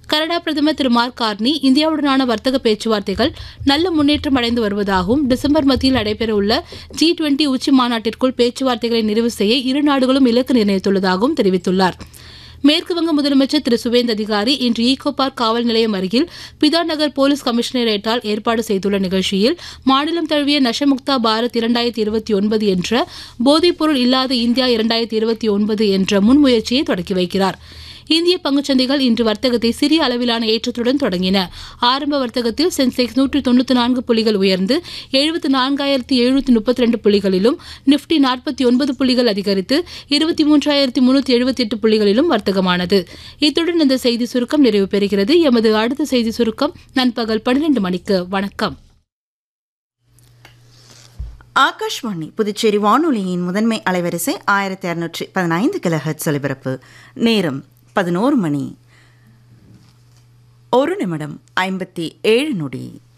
Canada பிரதமர் திரு mark Carney இந்தியாவுடனான வர்த்தக பேச்சுவார்த்தைகள் நல்ல முன்னேற்றம் அடைந்து வருவதாகவும் டிசம்பர் மத்தியில் நடைபெறவுள்ள ஜி டுவெண்டி உச்சி மாநாட்டிற்குள் பேச்சுவார்த்தைகளை நிறைவு செய்ய இரு நாடுகளும் இலக்கு நிர்ணயித்துள்ளதாகவும் தெரிவித்துள்ளார் மேற்குவங்க முதலமைச்சர் திரு சுவேந்த் அதிகாரி இன்று ஈகோ பார்க் காவல் நிலையம் அருகில் பிதா நகர் போலீஸ் கமிஷனரேட்டால் ஏற்பாடு செய்துள்ள நிகழ்ச்சியில் மாநிலம் தழுவிய நஷமுக்தா பாரத் இரண்டாயிரத்தி இருபத்தி ஒன்பது என்ற போதைப்பொருள் இல்லாத இந்தியா இரண்டாயிரத்தி இருபத்தி ஒன்பது என்ற முன்முயற்சியை தொடக்கி வைக்கிறார் இந்திய பங்குச்சந்தைகள் இன்று வர்த்தகத்தை சிறிய அளவிலான ஏற்றத்துடன் தொடங்கின ஆரம்ப வர்த்தகத்தில் சென்செக்ஸ் நூற்றி தொண்ணூற்றி நான்கு புள்ளிகள் உயர்ந்து எழுபத்தி நான்காயிரத்தி எழுநூற்றி முப்பத்தி ரெண்டு புள்ளிகளிலும் நிப்டி நாற்பத்தி ஒன்பது புள்ளிகள் அதிகரித்து இருபத்தி மூன்றாயிரத்தி முன்னூற்றி எழுபத்தி எட்டு புள்ளிகளிலும் வர்த்தகமானது இத்துடன் இந்த செய்தி சுருக்கம் நிறைவு பெறுகிறது எமது அடுத்த செய்தி சுருக்கம் நண்பகல் பன்னிரண்டு மணிக்கு வணக்கம் ஆகாஷ்வாணி புதுச்சேரி வானொலியின் முதன்மை அலைவரிசை ஆயிரத்தி அறுநூற்றி பதினைந்து கிலோஹெர்ட்ஸ் ஒலிபரப்பு நேரம் பதினோரு மணி ஒரு நிமிடம் ஐம்பத்தி ஏழு நொடி